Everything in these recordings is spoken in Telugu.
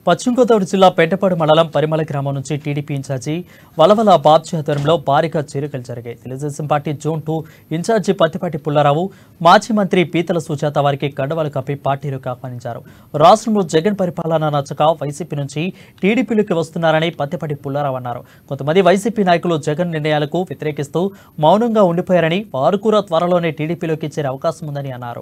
పశ్చిమ గోదావరి జిల్లా పెంటపాడు మండలం పరిమళ గ్రామం నుంచి టీడీపీ ఇన్ఛార్జి వలవల బాబ్జీ ఆధ్వర్యంలో భారీగా చేరికలు జరిగాయి Telugu Desam party zone two incharge Pattipati Pullarao మాజీ మంత్రి పీతల సుజాత వారికి కండవాలు కప్పి పార్టీలోకి ఆహ్వానించారు రాష్ట్రంలో జగన్ పరిపాలన నచ్చక వైసీపీ నుంచి టీడీపీలోకి వస్తున్నారని పత్తిపాటి పుల్లారావు అన్నారు కొంతమంది వైసీపీ నాయకులు జగన్ నిర్ణయాలకు వ్యతిరేకిస్తూ మౌనంగా ఉండిపోయారని వారు కూడా త్వరలోనే టీడీపీలోకి చేరే అవకాశం ఉందని అన్నారు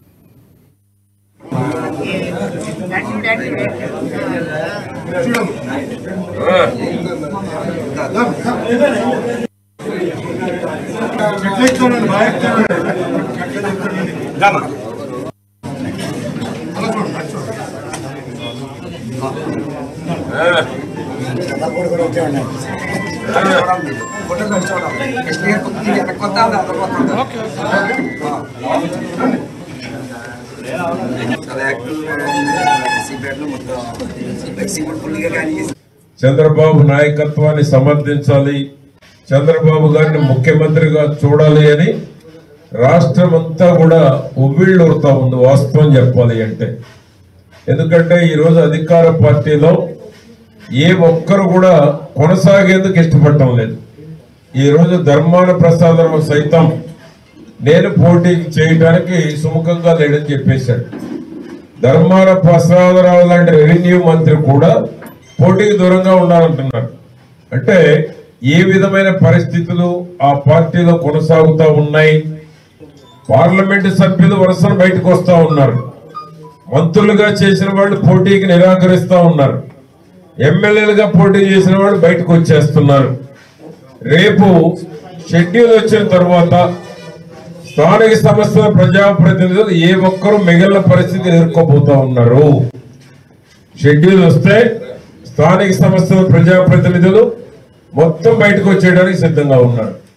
చంద్రబాబు నాయకత్వాన్ని సమర్థించాలి చంద్రబాబు గారిని ముఖ్యమంత్రిగా చూడాలి అని రాష్ట్రం అంతా కూడా ఉవ్విళ్ళూరుతా ఉంది వాస్తవం చెప్పాలి అంటే ఎందుకంటే ఈరోజు అధికార పార్టీలో ఏ ఒక్కరు కూడా కొనసాగేందుకు ఇష్టపడటం లేదు ఈ రోజు ధర్మాన ప్రసాదరావు సైతం నేను పోటీ చేయడానికి సుముఖంగా లేడని చెప్పేశాడు ధర్మాన ప్రసాదరావు లాంటి రెవెన్యూ మంత్రి కూడా పోటీకి దూరంగా ఉండాలంటున్నారు అంటే ఏ విధమైన పరిస్థితులు ఆ పార్టీలో కొనసాగుతా ఉన్నాయి పార్లమెంటు సభ్యులు వరుసను బయటకు వస్తా ఉన్నారు మంత్రులుగా చేసిన వాళ్ళు పోటీకి నిరాకరిస్తా ఉన్నారు ఎమ్మెల్యేలుగా పోటీ చేసిన వాళ్ళు బయటకు వచ్చేస్తున్నారు రేపు షెడ్యూల్ వచ్చిన తర్వాత స్థానిక సంస్థల ప్రజాప్రతినిధులు ఏ ఒక్కరూ మిగిలిన పరిస్థితి ఎదుర్కోబోతా ఉన్నారు షెడ్యూల్ వస్తే స్థానిక సంస్థల ప్రజాప్రతినిధులు మొత్తం బయటకు వచ్చేయడానికి సిద్ధంగా ఉన్నారు